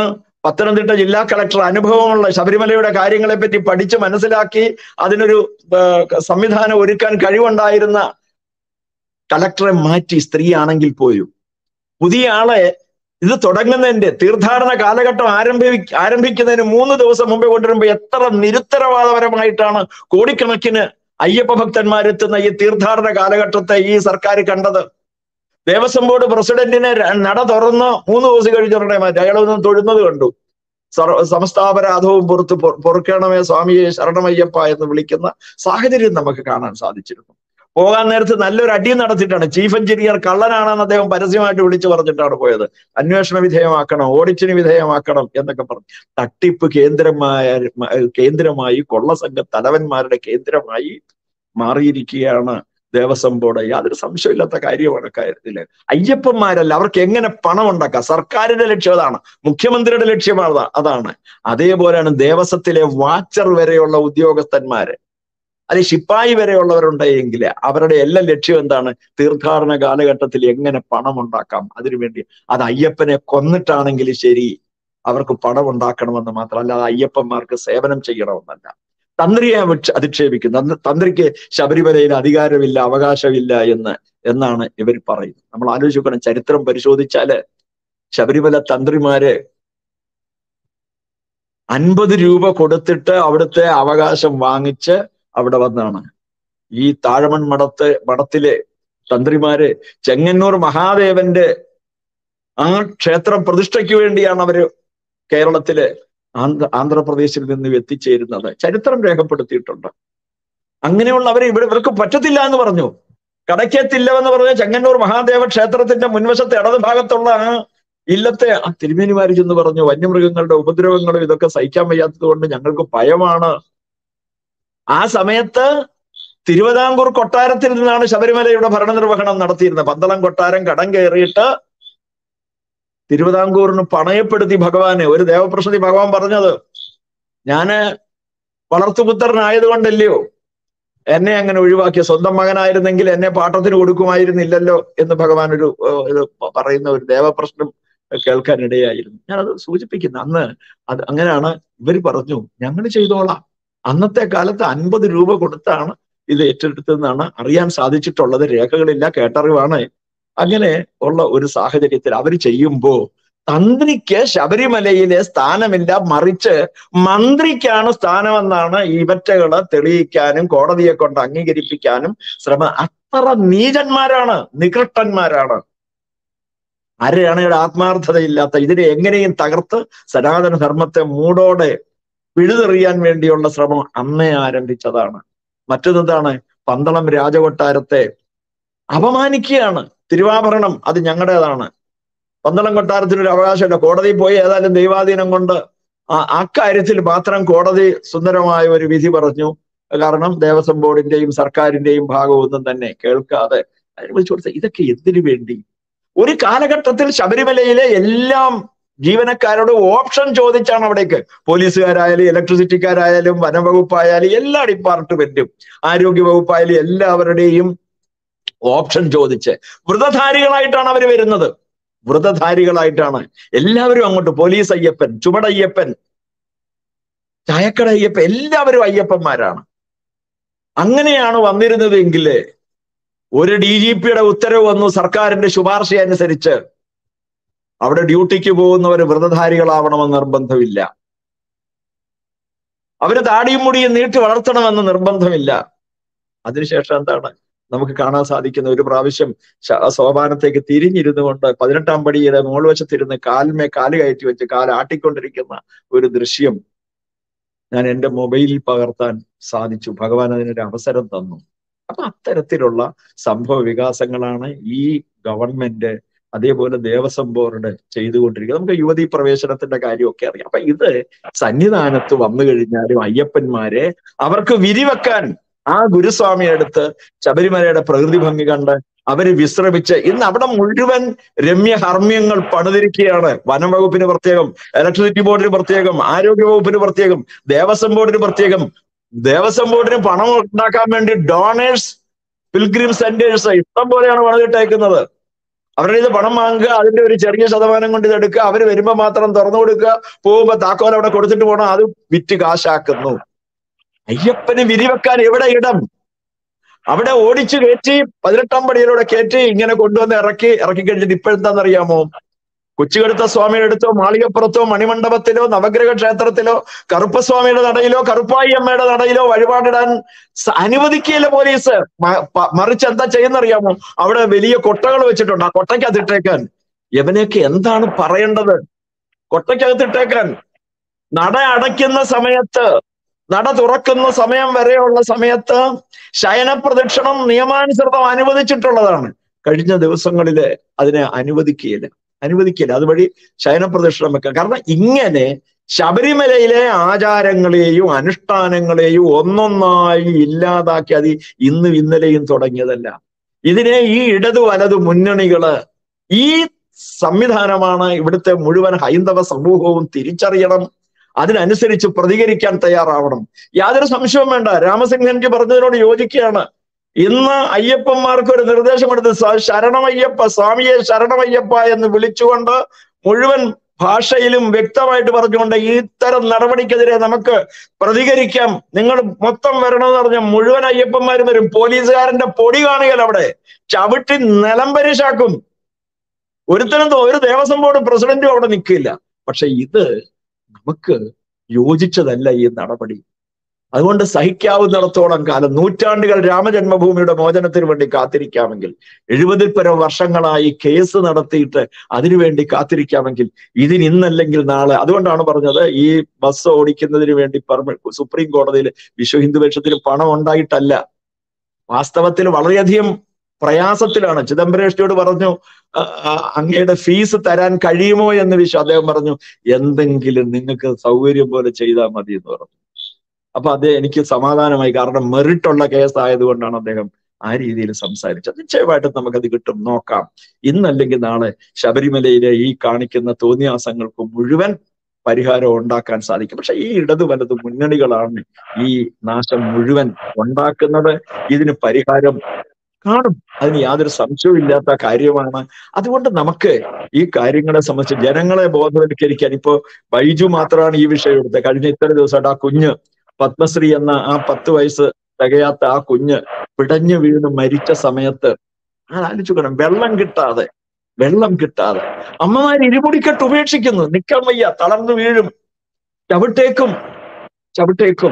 പത്തനംതിട്ട ജില്ലാ കളക്ടർ അനുഭവമുള്ള ശബരിമലയുടെ കാര്യങ്ങളെ പറ്റി പഠിച്ച് മനസ്സിലാക്കി അതിനൊരു സംവിധാനം ഒരുക്കാൻ കഴിവുണ്ടായിരുന്ന കളക്ടറെ മാറ്റി സ്ത്രീയാണെങ്കിൽ പോലും പുതിയ ആളെ ഇത് തുടങ്ങുന്നതിന്റെ തീർത്ഥാടന കാലഘട്ടം ആരംഭി ആരംഭിക്കുന്നതിന് മൂന്ന് ദിവസം മുമ്പേ കൊണ്ടുവരുമ്പോൾ എത്ര നിരുത്തരവാദപരമായിട്ടാണ് കോടിക്കണക്കിന് അയ്യപ്പ ഭക്തന്മാരെത്തുന്ന ഈ തീർത്ഥാടന കാലഘട്ടത്തെ ഈ സർക്കാർ കണ്ടത് ദേവസ്വം ബോർഡ് പ്രസിഡന്റിനെ നട തുറന്ന് മൂന്ന് ദിവസം കഴിഞ്ഞുടനെ മാറ്റി അയാളൊന്ന് തൊഴുന്നത് കണ്ടു സമസ്താപരാധവും പുറത്ത് പൊറുക്കണമേ സ്വാമിയെ ശരണമയ്യപ്പ എന്ന് വിളിക്കുന്ന സാഹചര്യം നമുക്ക് കാണാൻ സാധിച്ചിരുന്നു പോകാൻ നേരത്ത് നല്ലൊരു അടി നടത്തിയിട്ടാണ് ചീഫ് എഞ്ചിനീയർ കള്ളനാണെന്ന് അദ്ദേഹം പരസ്യമായിട്ട് വിളിച്ചു പറഞ്ഞിട്ടാണ് പോയത് അന്വേഷണ വിധേയമാക്കണം ഓഡിറ്റിന് വിധേയമാക്കണം എന്നൊക്കെ പറഞ്ഞു തട്ടിപ്പ് കേന്ദ്രമായ കേന്ദ്രമായി കൊള്ളസംഘ തലവന്മാരുടെ കേന്ദ്രമായി മാറിയിരിക്കുകയാണ് ദേവസ്വം ബോർഡ് യാതൊരു സംശയമില്ലാത്ത കാര്യമാണ് കാര്യത്തില് അയ്യപ്പന്മാരല്ല അവർക്ക് എങ്ങനെ പണം ഉണ്ടാക്കാം സർക്കാരിന്റെ ലക്ഷ്യം അതാണ് മുഖ്യമന്ത്രിയുടെ ലക്ഷ്യം അതാണ് അതേപോലെയാണ് ദേവസ്വത്തിലെ വാച്ചർ വരെയുള്ള ഉദ്യോഗസ്ഥന്മാര് അത് ശിപ്പായി വരെയുള്ളവരുണ്ടെങ്കിൽ അവരുടെ എല്ലാ ലക്ഷ്യം എന്താണ് തീർത്ഥാടന കാലഘട്ടത്തിൽ എങ്ങനെ പണം ഉണ്ടാക്കാം അതിനുവേണ്ടി അത് അയ്യപ്പനെ കൊന്നിട്ടാണെങ്കിൽ ശരി അവർക്ക് പണം ഉണ്ടാക്കണമെന്ന് മാത്രമല്ല അത് അയ്യപ്പന്മാർക്ക് സേവനം ചെയ്യണമെന്നല്ല തന്ത്രിയെ അധിക്ഷേപിക്കുന്നു തന്ത്രിക്ക് ശബരിമലയിൽ അധികാരമില്ല അവകാശമില്ല എന്ന് എന്നാണ് ഇവർ പറയുന്നത് നമ്മൾ ആലോചിക്കണം ചരിത്രം പരിശോധിച്ചാല് ശബരിമല തന്ത്രിമാര് അൻപത് രൂപ കൊടുത്തിട്ട് അവിടുത്തെ അവകാശം വാങ്ങിച്ച് അവിടെ വന്നാണ് ഈ താഴമൺ മഠത്ത് മഠത്തിലെ തന്ത്രിമാര് ചെങ്ങന്നൂർ മഹാദേവന്റെ ആ ക്ഷേത്രം പ്രതിഷ്ഠയ്ക്ക് വേണ്ടിയാണ് അവര് കേരളത്തില് ആന്ധ്ര ആന്ധ്രാപ്രദേശിൽ നിന്ന് എത്തിച്ചേരുന്നത് ചരിത്രം രേഖപ്പെടുത്തിയിട്ടുണ്ട് അങ്ങനെയുള്ളവരെ ഇവിടെ ഇവർക്ക് പറ്റത്തില്ല എന്ന് പറഞ്ഞു കടയ്ക്കെത്തില്ല എന്ന് പറഞ്ഞ ചെങ്ങന്നൂർ മഹാദേവ ക്ഷേത്രത്തിന്റെ മുൻവശത്തെ ഇടത് ഭാഗത്തുള്ള ആ ഇല്ലത്തെ ആ തിരുമേനിമാര് ചെന്ന് പറഞ്ഞു വന്യമൃഗങ്ങളുടെ ഉപദ്രവങ്ങളും ഇതൊക്കെ സഹിക്കാൻ വയ്യാത്തത് കൊണ്ട് ഞങ്ങൾക്ക് ഭയമാണ് ആ സമയത്ത് തിരുവിതാംകൂർ കൊട്ടാരത്തിൽ നിന്നാണ് ശബരിമലയുടെ ഭരണനിർവഹണം നടത്തിയിരുന്നത് പന്തളം കൊട്ടാരം കടം കയറിയിട്ട് തിരുവിതാംകൂറിന് പണയപ്പെടുത്തി ഭഗവാനെ ഒരു ദേവപ്രസതി ഭഗവാൻ പറഞ്ഞത് ഞാന് വളർത്തുപുത്രനായതുകൊണ്ടല്ലയോ എന്നെ അങ്ങനെ ഒഴിവാക്കിയ സ്വന്തം മകനായിരുന്നെങ്കിൽ എന്നെ പാട്ടത്തിന് കൊടുക്കുമായിരുന്നില്ലല്ലോ എന്ന് ഭഗവാൻ ഒരു ഇത് പറയുന്ന ഒരു ദേവപ്രശ്നം കേൾക്കാനിടയായിരുന്നു ഞാനത് സൂചിപ്പിക്കുന്നു അന്ന് അത് അങ്ങനെയാണ് ഇവർ പറഞ്ഞു ഞങ്ങൾ ചെയ്തോളാം അന്നത്തെ കാലത്ത് അൻപത് രൂപ കൊടുത്താണ് ഇത് ഏറ്റെടുത്തതെന്നാണ് അറിയാൻ സാധിച്ചിട്ടുള്ളത് രേഖകളില്ല കേട്ടറിവാണ് അങ്ങനെ ഉള്ള ഒരു സാഹചര്യത്തിൽ അവർ ചെയ്യുമ്പോ തന്ത്രിക്ക് ശബരിമലയിലെ സ്ഥാനമില്ല മറിച്ച് മന്ത്രിക്കാണ് സ്ഥാനമെന്നാണ് ഇവറ്റകള് തെളിയിക്കാനും കോടതിയെ കൊണ്ട് അംഗീകരിപ്പിക്കാനും ശ്രമം അത്ര നീചന്മാരാണ് നികൃഷ്ടന്മാരാണ് ആരെയാണ് ഇവിടെ ആത്മാർത്ഥതയില്ലാത്ത ഇതിനെ എങ്ങനെയും തകർത്ത് സനാതന ധർമ്മത്തെ മൂടോടെ പിഴുതെറിയാൻ വേണ്ടിയുള്ള ശ്രമം അന്നേ ആരംഭിച്ചതാണ് മറ്റൊന്നെന്താണ് പന്തളം രാജകൊട്ടാരത്തെ അപമാനിക്കുകയാണ് തിരുവാഭരണം അത് ഞങ്ങളുടേതാണ് പന്തളം കൊട്ടാരത്തിന് ഒരു അവകാശമില്ല കോടതിയിൽ പോയി ഏതായാലും ദൈവാധീനം കൊണ്ട് ആ അക്കാര്യത്തിൽ മാത്രം കോടതി സുന്ദരമായ ഒരു വിധി പറഞ്ഞു കാരണം ദേവസ്വം ബോർഡിന്റെയും സർക്കാരിന്റെയും ഭാഗമൊന്നും തന്നെ കേൾക്കാതെ വിളിച്ചു കൊടുത്ത ഇതൊക്കെ എന്തിനു വേണ്ടി ഒരു കാലഘട്ടത്തിൽ ശബരിമലയിലെ എല്ലാം ജീവനക്കാരോട് ഓപ്ഷൻ ചോദിച്ചാണ് അവിടേക്ക് പോലീസുകാരായാലും ഇലക്ട്രിസിറ്റിക്കാരായാലും വനംവകുപ്പായാലും എല്ലാ ഡിപ്പാർട്ട്മെന്റും ആരോഗ്യ വകുപ്പായാലും എല്ലാവരുടെയും ഓപ്ഷൻ ചോദിച്ച് വ്രതധാരികളായിട്ടാണ് അവർ വരുന്നത് വ്രതധാരികളായിട്ടാണ് എല്ലാവരും അങ്ങോട്ട് പോലീസ് അയ്യപ്പൻ ചുമടയ്യപ്പൻ ചായക്കട അയ്യപ്പൻ എല്ലാവരും അയ്യപ്പന്മാരാണ് അങ്ങനെയാണ് വന്നിരുന്നതെങ്കിൽ ഒരു ഡി ജി പിയുടെ ഉത്തരവ് വന്നു സർക്കാരിന്റെ ശുപാർശ അനുസരിച്ച് അവിടെ ഡ്യൂട്ടിക്ക് പോകുന്നവർ വ്രതധാരികളാവണമെന്ന് നിർബന്ധമില്ല അവര് താടിയും മുടിയും നീട്ടി വളർത്തണമെന്ന് നിർബന്ധമില്ല അതിനുശേഷം എന്താണ് നമുക്ക് കാണാൻ സാധിക്കുന്ന ഒരു പ്രാവശ്യം സോപാനത്തേക്ക് തിരിഞ്ഞിരുന്നു കൊണ്ട് പതിനെട്ടാം പടിയുടെ മുകൾവശത്തിരുന്ന് കാലിന്മേ കാല് കയറ്റി വെച്ച് കാല് ആട്ടിക്കൊണ്ടിരിക്കുന്ന ഒരു ദൃശ്യം ഞാൻ എൻ്റെ മൊബൈലിൽ പകർത്താൻ സാധിച്ചു ഭഗവാൻ അതിനൊരു അവസരം തന്നു അപ്പൊ അത്തരത്തിലുള്ള സംഭവ വികാസങ്ങളാണ് ഈ ഗവൺമെന്റ് അതേപോലെ ദേവസ്വം ബോർഡ് ചെയ്തുകൊണ്ടിരിക്കുന്നത് നമുക്ക് യുവതി പ്രവേശനത്തിന്റെ കാര്യമൊക്കെ അറിയാം അപ്പൊ ഇത് സന്നിധാനത്ത് വന്നു കഴിഞ്ഞാലും അയ്യപ്പന്മാരെ അവർക്ക് വിരിവെക്കാൻ ആ ഗുരുസ്വാമി അടുത്ത് ശബരിമലയുടെ പ്രകൃതി ഭംഗി കണ്ട് അവര് വിശ്രമിച്ച് ഇന്ന് അവിടെ മുഴുവൻ രമ്യ ഹർമ്മ്യങ്ങൾ പണിതിരിക്കുകയാണ് വനം വകുപ്പിന് പ്രത്യേകം ഇലക്ട്രിസിറ്റി ബോർഡിന് പ്രത്യേകം ആരോഗ്യ വകുപ്പിന് പ്രത്യേകം ദേവസ്വം ബോർഡിന് പ്രത്യേകം ദേവസ്വം ബോർഡിന് പണം ഉണ്ടാക്കാൻ വേണ്ടി ഡോണേഴ്സ് പിൽഗ്രിം സെന്റേഴ്സ് ഇഷ്ടം പോലെയാണ് പണിതിട്ടേക്കുന്നത് അവരുടെ ഇത് പണം വാങ്ങുക അതിന്റെ ഒരു ചെറിയ ശതമാനം കൊണ്ട് ഇതെടുക്കുക അവര് വരുമ്പോ മാത്രം തുറന്നു കൊടുക്കുക പോകുമ്പോ താക്കോൽ അവിടെ കൊടുത്തിട്ട് പോകണം അത് വിറ്റ് കാശാക്കുന്നു അയ്യപ്പന് വിരിവെക്കാൻ എവിടെ ഇടം അവിടെ ഓടിച്ചു കയറ്റി പതിനെട്ടാം പടിയിലൂടെ കയറ്റി ഇങ്ങനെ കൊണ്ടുവന്ന് ഇറക്കി ഇറക്കി കഴിഞ്ഞിട്ട് ഇപ്പോഴെന്താണെന്നറിയാമോ കൊച്ചുകടുത്ത സ്വാമിയുടെ അടുത്തോ മാളികപ്പുറത്തോ മണിമണ്ഡപത്തിലോ നവഗ്രഹ ക്ഷേത്രത്തിലോ കറുപ്പസ്വാമിയുടെ നടയിലോ കറുപ്പായി അമ്മയുടെ നടയിലോ വഴിപാടിടാൻ സ- അനുവദിക്കുകയില്ല പോലീസ് മ- പ- മറിച്ച് എന്താ ചെയ്യുന്നറിയാമോ അവിടെ വലിയ കൊട്ടകൾ വെച്ചിട്ടുണ്ട് ആ കൊട്ടയ്ക്കകത്തിട്ടേക്കാൻ യവനെയൊക്കെ എന്താണ് പറയേണ്ടത് കൊട്ടയ്ക്കകത്തിട്ടേക്കാൻ നട അടയ്ക്കുന്ന സമയത്ത് നട തുറക്കുന്ന സമയം വരെയുള്ള സമയത്ത് ശയന പ്രദക്ഷിണം നിയമാനുസൃതം അനുവദിച്ചിട്ടുള്ളതാണ് കഴിഞ്ഞ ദിവസങ്ങളില് അതിനെ അനുവദിക്കുകയില്ല അനുവദിക്കില്ല അതുവഴി ശയന പ്രദക്ഷിണം വെക്കാം കാരണം ഇങ്ങനെ ശബരിമലയിലെ ആചാരങ്ങളെയും അനുഷ്ഠാനങ്ങളെയും ഒന്നൊന്നായി ഇല്ലാതാക്കി അത് ഇന്നും ഇന്നലെയും തുടങ്ങിയതല്ല ഇതിനെ ഈ ഇടതു വലതു മുന്നണികള് ഈ സംവിധാനമാണ് ഇവിടുത്തെ മുഴുവൻ ഹൈന്ദവ സമൂഹവും തിരിച്ചറിയണം അതിനനുസരിച്ച് പ്രതികരിക്കാൻ തയ്യാറാവണം യാതൊരു സംശയവും വേണ്ട രാമസിംഹൻജി പറഞ്ഞതിനോട് യോജിക്കുകയാണ് ഇന്ന് അയ്യപ്പന്മാർക്ക് ഒരു നിർദ്ദേശമെടുത്ത് സ- ശരണമയ്യപ്പ സ്വാമിയെ ശരണമയ്യപ്പ എന്ന് വിളിച്ചുകൊണ്ട് മുഴുവൻ ഭാഷയിലും വ്യക്തമായിട്ട് പറഞ്ഞുകൊണ്ട് ഇത്തരം നടപടിക്കെതിരെ നമുക്ക് പ്രതികരിക്കാം നിങ്ങൾ മൊത്തം വരണമെന്ന് പറഞ്ഞ മുഴുവൻ അയ്യപ്പന്മാരും വരും പോലീസുകാരന്റെ പൊടി കാണുകയല്ല അവിടെ ചവിട്ടി നിലം പരിശാക്കും ഒരുത്തനും തോ- ഒരു ദേവസ്വം ബോർഡ് പ്രസിഡന്റും അവിടെ നിൽക്കില്ല പക്ഷെ ഇത് നമുക്ക് യോജിച്ചതല്ല ഈ നടപടി അതുകൊണ്ട് സഹിക്കാവുന്നിടത്തോളം കാലം നൂറ്റാണ്ടുകൾ രാമജന്മഭൂമിയുടെ മോചനത്തിന് വേണ്ടി കാത്തിരിക്കാമെങ്കിൽ എഴുപതിൽ പരം വർഷങ്ങളായി കേസ് നടത്തിയിട്ട് അതിനുവേണ്ടി കാത്തിരിക്കാമെങ്കിൽ ഇതിന് ഇന്നല്ലെങ്കിൽ നാളെ അതുകൊണ്ടാണ് പറഞ്ഞത് ഈ ബസ് ഓടിക്കുന്നതിന് വേണ്ടി പെർമി സുപ്രീം കോടതിയിൽ വിശ്വ ഹിന്ദു പരിഷത്തിന് പണം ഉണ്ടായിട്ടല്ല വാസ്തവത്തിൽ വളരെയധികം പ്രയാസത്തിലാണ് ചിദംബരേഷ്ടിയോട് പറഞ്ഞു "ആ, ആ, അങ്ങയുടെ ഫീസ് തരാൻ കഴിയുമോ എന്ന് വിശ്വ അദ്ദേഹം പറഞ്ഞു എന്തെങ്കിലും നിങ്ങൾക്ക് സൗകര്യം പോലെ ചെയ്താൽ മതി എന്ന് പറഞ്ഞു അപ്പൊ അത് എനിക്ക് സമാധാനമായി കാരണം മെറിറ്റ് ഉള്ള കേസ് ആയതുകൊണ്ടാണ് അദ്ദേഹം ആ രീതിയിൽ സംസാരിച്ചത് നിശ്ചയമായിട്ടും നമുക്കത് കിട്ടും നോക്കാം ഇന്നല്ലെങ്കിൽ നാളെ ശബരിമലയിലെ ഈ കാണിക്കുന്ന തോന്നിയാസങ്ങൾക്ക് മുഴുവൻ പരിഹാരം ഉണ്ടാക്കാൻ സാധിക്കും പക്ഷെ ഈ ഇടതു വലത് മുന്നണികളാണ് ഈ നാശം മുഴുവൻ ഉണ്ടാക്കുന്നത് ഇതിന് പരിഹാരം കാണും അതിന് യാതൊരു സംശയവും ഇല്ലാത്ത കാര്യമാണ് അതുകൊണ്ട് നമുക്ക് ഈ കാര്യങ്ങളെ സംബന്ധിച്ച് ജനങ്ങളെ ബോധവൽക്കരിക്കാൻ ഇപ്പോ ബൈജു മാത്രമാണ് ഈ വിഷയം എടുത്തത് കഴിഞ്ഞ ഇത്ര ദിവസമായിട്ട് ആ കുഞ്ഞ് പത്മശ്രീ എന്ന ആ പത്ത് വയസ്സ് തികയാത്ത ആ കുഞ്ഞ് പിടഞ്ഞു വീണ് മരിച്ച സമയത്ത് ആ ആലോചിക്കണം വെള്ളം കിട്ടാതെ വെള്ളം കിട്ടാതെ അമ്മമാർ ഇരുമുടിക്കെട്ട് ഉപേക്ഷിക്കുന്നു നിക്കാൻ വയ്യ തളർന്നു വീഴും ചവിട്ടേക്കും ചവിട്ടേക്കും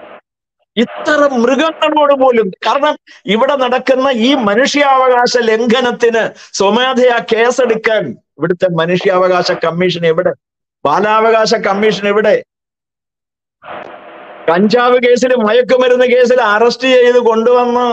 ഇത്ര മൃഗങ്ങളോട് പോലും കാരണം ഇവിടെ നടക്കുന്ന ഈ മനുഷ്യാവകാശ ലംഘനത്തിന് സ്വമേധയാ കേസെടുക്കാൻ ഇവിടുത്തെ മനുഷ്യാവകാശ കമ്മീഷൻ എവിടെ ബാലാവകാശ കമ്മീഷൻ എവിടെ കഞ്ചാവ് കേസിൽ മയക്കുമരുന്ന് കേസിൽ അറസ്റ്റ് ചെയ്ത് കൊണ്ടുവന്ന്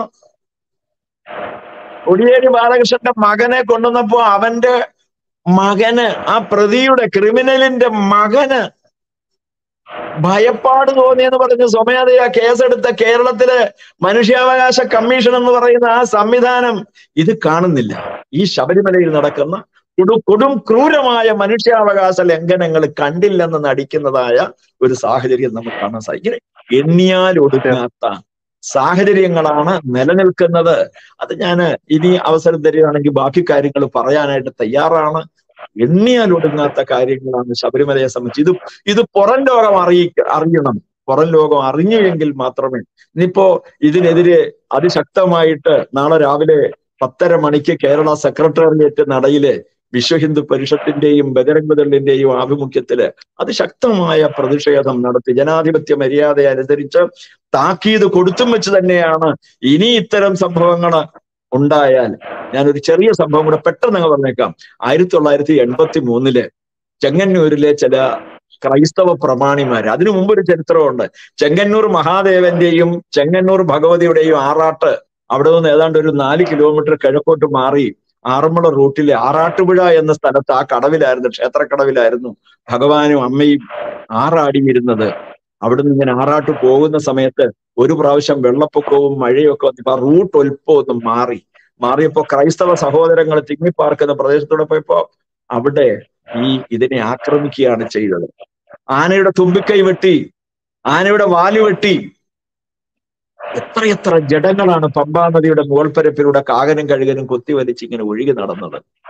കൊടിയേരി ബാലകൃഷ്ണന്റെ മകനെ കൊണ്ടുവന്നപ്പോ അവന്റെ മകന് ആ പ്രതിയുടെ ക്രിമിനലിന്റെ മകന് ഭയപ്പാട് തോന്നിയെന്ന് പറഞ്ഞ് സ്വമേധയാ കേസെടുത്ത കേരളത്തിലെ മനുഷ്യാവകാശ കമ്മീഷൻ എന്ന് പറയുന്ന ആ സംവിധാനം ഇത് കാണുന്നില്ല ഈ ശബരിമലയിൽ നടക്കുന്ന കൊടു കൊടും ക്രൂരമായ മനുഷ്യാവകാശ ലംഘനങ്ങൾ കണ്ടില്ലെന്ന് നടിക്കുന്നതായ ഒരു സാഹചര്യം നമുക്ക് കാണാൻ സാധിക്കും എണ്ണിയാൽ ഒടുങ്ങാത്ത സാഹചര്യങ്ങളാണ് നിലനിൽക്കുന്നത് അത് ഞാൻ ഇനി അവസരം തരികയാണെങ്കിൽ ബാക്കി കാര്യങ്ങൾ പറയാനായിട്ട് തയ്യാറാണ് എണ്ണിയാൽ ഒടുങ്ങാത്ത കാര്യങ്ങളാണ് ശബരിമലയെ സംബന്ധിച്ച് ഇത് ഇത് പുറം ലോകം അറിയിക്ക അറിയണം പുറം ലോകം അറിഞ്ഞുവെങ്കിൽ മാത്രമേ ഇനിയിപ്പോ ഇതിനെതിരെ അതിശക്തമായിട്ട് നാളെ രാവിലെ പത്തര മണിക്ക് കേരള സെക്രട്ടേറിയറ്റ് നടയില് വിശ്വ ഹിന്ദു പരിഷത്തിന്റെയും ബജരംഗദളിന്റെയും ആഭിമുഖ്യത്തില് അതിശക്തമായ പ്രതിഷേധം നടത്തി ജനാധിപത്യ മര്യാദ അനുസരിച്ച് താക്കീത് കൊടുത്തും വെച്ച് തന്നെയാണ് ഇനി ഇത്തരം സംഭവങ്ങൾ ഉണ്ടായാൽ ഞാനൊരു ചെറിയ സംഭവം കൂടെ പെട്ടെന്ന് അങ്ങ് പറഞ്ഞേക്കാം ആയിരത്തി തൊള്ളായിരത്തി എൺപത്തി മൂന്നില് ചെങ്ങന്നൂരിലെ ചില ക്രൈസ്തവ പ്രമാണിമാര് അതിനു മുമ്പ് ഒരു ചരിത്രമുണ്ട് ചെങ്ങന്നൂർ മഹാദേവന്റെയും ചെങ്ങന്നൂർ ഭഗവതിയുടെയും ആറാട്ട് അവിടെ നിന്ന് ഏതാണ്ട് ഒരു നാല് കിലോമീറ്റർ കിഴക്കോട്ട് മാറി ആറന്മുള റൂട്ടിലെ ആറാട്ടുപുഴ എന്ന സ്ഥലത്ത് ആ കടവിലായിരുന്നു ക്ഷേത്രക്കടവിലായിരുന്നു ഭഗവാനും അമ്മയും ആറാടിയിരുന്നത് അവിടുന്ന് ഇങ്ങനെ ആറാട്ട് പോകുന്ന സമയത്ത് ഒരു പ്രാവശ്യം വെള്ളപ്പൊക്കവും മഴയും ഒക്കെ വന്നപ്പോ ആ റൂട്ട് ഒൽപ്പം ഒന്ന് മാറി മാറിയപ്പോ ക്രൈസ്തവ സഹോദരങ്ങൾ തിങ്ങിപ്പാർക്കുന്ന പ്രദേശത്തൂടെ പോയപ്പോ അവിടെ ഈ ഇതിനെ ആക്രമിക്കുകയാണ് ചെയ്തത് ആനയുടെ തുമ്പിക്കൈ വെട്ടി ആനയുടെ വാല് വെട്ടി എത്രയെത്ര ജഡങ്ങളാണ് പമ്പാ നദിയുടെ മുകൾപ്പരപ്പിലൂടെ കാകനും കഴുകനും കൊത്തിവലിച്ച് ഇങ്ങനെ ഒഴുകി നടന്നത്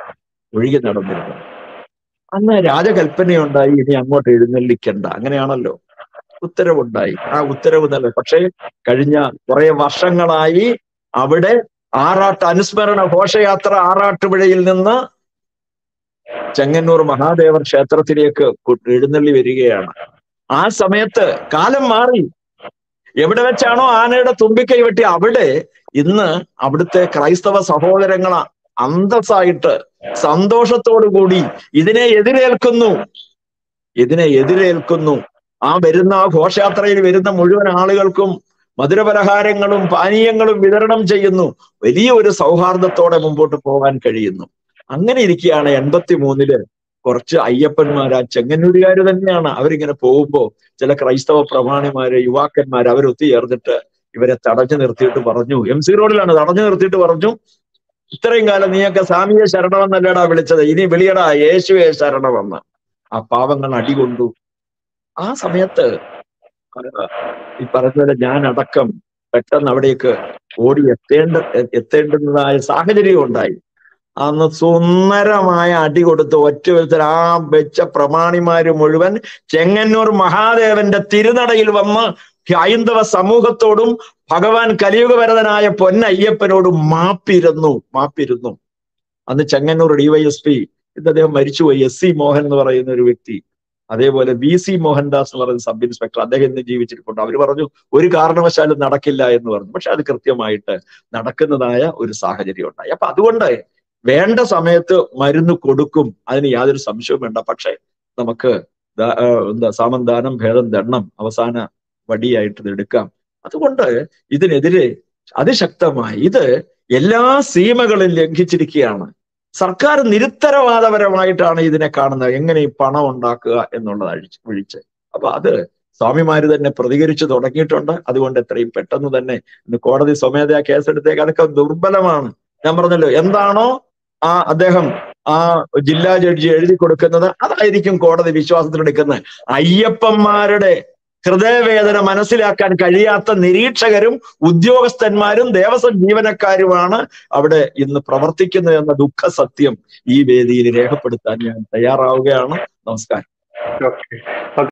ഒഴുകി നടന്നിരുന്നത് അന്ന് രാജകൽപ്പനയുണ്ടായി ഇനി അങ്ങോട്ട് എഴുന്നള്ളിക്കണ്ട അങ്ങനെയാണല്ലോ ഉത്തരവുണ്ടായി ആ ഉത്തരവ് നല്ല പക്ഷേ കഴിഞ്ഞ കുറെ വർഷങ്ങളായി അവിടെ ആറാട്ട് അനുസ്മരണ ഘോഷയാത്ര ആറാട്ടുപുഴയിൽ നിന്ന് ചെങ്ങന്നൂർ മഹാദേവർ ക്ഷേത്രത്തിലേക്ക് കു- എഴുന്നള്ളി വരികയാണ് ആ സമയത്ത് കാലം മാറി എവിടെ വെച്ചാണോ ആനയുടെ തുമ്പിക്കൈ വെട്ടി അവിടെ ഇന്ന് അവിടുത്തെ ക്രൈസ്തവ സഹോദരങ്ങൾ അന്തസ്സായിട്ട് സന്തോഷത്തോടു കൂടി ഇതിനെ എതിരേൽക്കുന്നു ഇതിനെ എതിരേൽക്കുന്നു ആ വരുന്ന ആ ഘോഷയാത്രയിൽ വരുന്ന മുഴുവൻ ആളുകൾക്കും മധുരപലഹാരങ്ങളും പാനീയങ്ങളും വിതരണം ചെയ്യുന്നു വലിയ ഒരു സൗഹാർദ്ദത്തോടെ മുമ്പോട്ട് പോകാൻ കഴിയുന്നു അങ്ങനെ ഇരിക്കുകയാണ് എൺപത്തി മൂന്നില് കുറച്ച് അയ്യപ്പന്മാർ ആ ചെങ്ങന്നൂരുകാർ തന്നെയാണ് അവരിങ്ങനെ പോകുമ്പോ ചില ക്രൈസ്തവ പ്രമാണിമാര് യുവാക്കന്മാര് അവരൊത്തുചേർന്നിട്ട് ഇവരെ തടഞ്ഞു നിർത്തിയിട്ട് പറഞ്ഞു എം സി റോഡിലാണ് തടഞ്ഞു നിർത്തിയിട്ട് പറഞ്ഞു ഇത്രയും കാലം നീയൊക്കെ സ്വാമിയെ ശരണമെന്നല്ലേടാ വിളിച്ചത് ഇനി വിളിയടാ യേശുവെ ശരണമെന്ന് ആ പാവങ്ങൾ അടികൊണ്ടു ആ സമയത്ത് ആ, ഈ പറഞ്ഞ ഞാൻ അടക്കം പെട്ടെന്ന് അവിടേക്ക് ഓടി എത്തേണ്ട എ- എത്തേണ്ടുന്നതായ സാഹചര്യം ഉണ്ടായി അന്ന് സുന്ദരമായ അടി കൊടുത്ത് ഒറ്റ വിധത്തിൽ ആ വെച്ച പ്രമാണിമാര് മുഴുവൻ ചെങ്ങന്നൂർ മഹാദേവന്റെ തിരുനടയിൽ വന്ന് ഹൈന്ദവ സമൂഹത്തോടും ഭഗവാൻ കലിയുഗവരതനായ പൊന്നയ്യപ്പനോടും മാപ്പിരുന്നു മാപ്പിരുന്നു അന്ന് ചെങ്ങന്നൂർ ഡിവൈഎസ്പി ഇന്ന് അദ്ദേഹം മരിച്ചുപോയി എസ് സി മോഹൻ എന്ന് പറയുന്ന ഒരു വ്യക്തി അതേപോലെ വി സി മോഹൻദാസ് എന്ന് പറയുന്ന സബ് ഇൻസ്പെക്ടർ അദ്ദേഹം ഇന്ന് ജീവിച്ചിരിപ്പുണ്ട് അവർ പറഞ്ഞു ഒരു കാരണവശാലും നടക്കില്ല എന്ന് പറഞ്ഞു പക്ഷെ അത് കൃത്യമായിട്ട് നടക്കുന്നതായ ഒരു സാഹചര്യം ഉണ്ടായി അപ്പൊ അതുകൊണ്ട് വേണ്ട സമയത്ത് മരുന്ന് കൊടുക്കും അതിന് യാതൊരു സംശയവും വേണ്ട പക്ഷെ നമുക്ക് ദാ- ആ, എന്താ സാമന്താനം ഭേദം ദണ്ണം അവസാന വടിയായിട്ട് ഇത് എടുക്കാം അതുകൊണ്ട് ഇതിനെതിരെ അതിശക്തമായി ഇത് എല്ലാ സീമകളും ലംഘിച്ചിരിക്കുകയാണ് സർക്കാർ നിരുത്തരവാദപരമായിട്ടാണ് ഇതിനെ കാണുന്നത് എങ്ങനെ ഈ പണം ഉണ്ടാക്കുക എന്നുള്ളത് അഴിച്ച് ഒഴിച്ച് അപ്പൊ അത് സ്വാമിമാര് തന്നെ പ്രതികരിച്ചു തുടങ്ങിയിട്ടുണ്ട് അതുകൊണ്ട് എത്രയും പെട്ടെന്ന് തന്നെ ഇന്ന് കോടതി സ്വമേധയാ കേസെടുത്തേക്ക് അതൊക്കെ ദുർബലമാണ് ഞാൻ പറഞ്ഞല്ലോ എന്താണോ ആ അദ്ദേഹം ആ ജില്ലാ ജഡ്ജി എഴുതി കൊടുക്കുന്നത് അതായിരിക്കും കോടതി വിശ്വാസത്തിലെടുക്കുന്നത് അയ്യപ്പന്മാരുടെ ഹൃദയവേദന മനസ്സിലാക്കാൻ കഴിയാത്ത നിരീക്ഷകരും ഉദ്യോഗസ്ഥന്മാരും ദേവസ്വം ജീവനക്കാരുമാണ് അവിടെ ഇന്ന് പ്രവർത്തിക്കുന്നത് എന്ന ദുഃഖ സത്യം ഈ വേദിയിൽ രേഖപ്പെടുത്താൻ ഞാൻ തയ്യാറാവുകയാണ് നമസ്കാരം ഓക്കെ